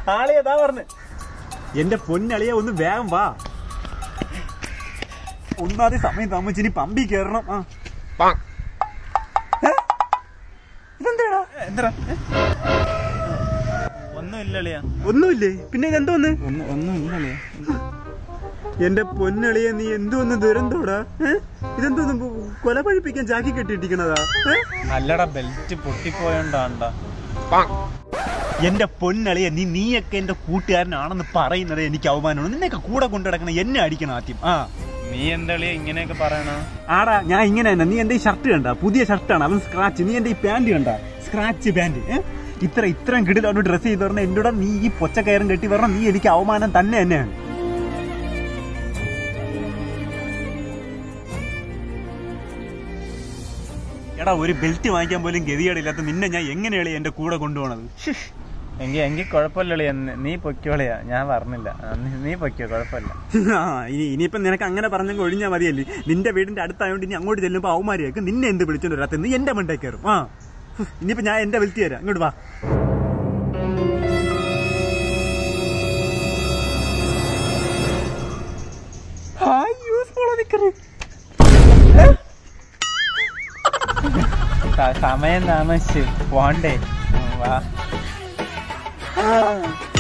ആളിയതാ പറഞ്ഞു എന്റെ പൊന്നളിയ ഒന്ന് വേഗം വാ ഒന്നാതെ സമയം താമസിച്ച് ഇനി പമ്പി കയറണം ആ ഏ? ഇതെന്താടാ എന്താ ഒന്നും ഇല്ലളിയാ ഒന്നുമില്ലേ പിന്നെ ഇതെന്തോന്ന് ഒന്നും ഒന്നും ഇല്ലളിയാ എന്റെ പൊന്നളിയെ നീ എന്തോന്ന് ദുരന്തോടാ ഏ? ഇതെന്തോന്ന് പു- കൊല പഴിപ്പിക്കാൻ ചാക്കി കെട്ടിയിട്ടിരിക്കണതാ ഏ? അല്ലടാ ബെൽറ്റ് പൊട്ടിപ്പോയോണ്ടാണ്ടാ എന്റെ പൊന്നളിയെ നീ നീയൊക്കെ എന്റെ കൂട്ടുകാരനാണെന്ന് പറയുന്നത് എനിക്ക് അവമാനമാണ് നിന്നെയൊക്കെ കൂടെ കൊണ്ടു നടക്കണം എന്നെ അടിക്കണം ആദ്യം ആ നീ എന്താളിയാ ഇങ്ങനെയൊക്കെ പറയണ ആടാ ഞാൻ ഇങ്ങനെ തന്നെ നീ എന്റെ ഈ ഷർട്ട് കണ്ട പുതിയ ഷർട്ടാണ് അവൻ സ്ക്രാച്ച് നീ എന്റെ ഈ പാന്റ് കണ്ട സ്ക്രാച്ച് പാന്റ് ഇത്ര ഇത്രയും കിടിലോട്ട് ഡ്രസ്സ് ചെയ്ത് പറഞ്ഞ എന്റെ കൂടെ നീ ഈ പൊച്ചക്കയറും കെട്ടി പറഞ്ഞ നീ എനിക്ക് അവമാനം തന്നെ തന്നെയാണ് എടാ ഒരു ബെൽറ്റ് വാങ്ങിക്കാൻ പോലും ഗതികേടില്ലാത്ത നിന്നെ ഞാൻ എങ്ങനെയാണ് എന്റെ കൂടെ കൊണ്ടുപോണത് എങ്കി എങ്കി കുഴപ്പമില്ലളിയാ നീ പൊയ്ക്കോളിയാ ഞാൻ പറഞ്ഞില്ല ആ, നീ- നീ പൊയ്ക്കോ കുഴപ്പമില്ല ആ ഇനി ഇനിയിപ്പം നിനക്ക് അങ്ങനെ പറഞ്ഞെങ്കിൽ ഒഴിഞ്ഞാൽ മതിയല്ലേ നിന്റെ വീടിന്റെ അടുത്തായോണ്ട് ഇനി അങ്ങോട്ട് ചെല്ലുമ്പോ അവന്മാരെയൊക്കെ നിന്നെ എന്ത് വിളിച്ചോണ്ട് വരാത്ത നീ എന്റെ മണ്ടേ കയറും ആ ഹ്, ഇനിയിപ്പോ ഞാൻ എന്റെ വെൽത്തി തരാം ഇങ്ങോട്ട് വാ ഹായ് യൂസ്ഫുൾ നിക്കറ് സ- സമയം താമസിച്ച് പോണ്ടേ ഉം, വാ ആ